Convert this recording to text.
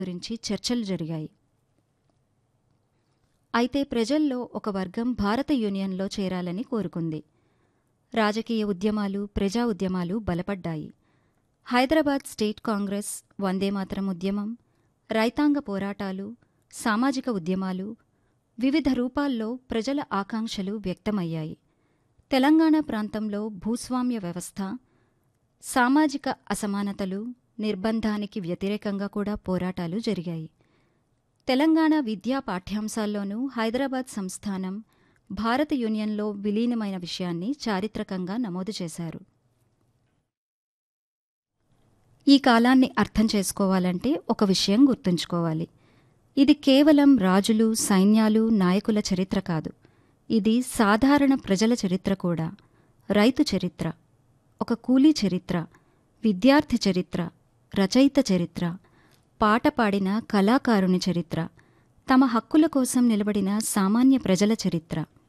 గురించి చర్చలు జరిగాయి అయితే ప్రజల్లో ఒక వర్గం భారత యూనియన్లో చేరాలని కోరుకుంది రాజకీయ ఉద్యమాలు ప్రజా ఉద్యమాలు బలపడ్డాయి హైదరాబాద్ స్టేట్ కాంగ్రెస్ వందేమాతరం ఉద్యమం రైతాంగ పోరాటాలు సామాజిక ఉద్యమాలు వివిధ రూపాల్లో ప్రజల ఆకాంక్షలు వ్యక్తమయ్యాయి తెలంగాణ ప్రాంతంలో భూస్వామ్య వ్యవస్థ సామాజిక అసమానతలు నిర్బంధానికి వ్యతిరేకంగా కూడా పోరాటాలు జరిగాయి తెలంగాణ విద్యా పాఠ్యాంశాల్లోనూ హైదరాబాద్ సంస్థానం భారత యూనియన్లో విలీనమైన విషయాన్ని చారిత్రకంగా నమోదు చేశారు ఈ కాలాన్ని అర్థం చేసుకోవాలంటే ఒక విషయం గుర్తుంచుకోవాలి ఇది కేవలం రాజులు సైన్యాలు నాయకుల చరిత్ర కాదు ఇది సాధారణ ప్రజల చరిత్ర కూడా రైతు చరిత్ర ఒక కూలీ చరిత్ర విద్యార్థి చరిత్ర రచయిత చరిత్ర పాట పాడిన కళాకారుని చరిత్ర తమ హక్కుల కోసం నిలబడిన సామాన్య ప్రజల చరిత్ర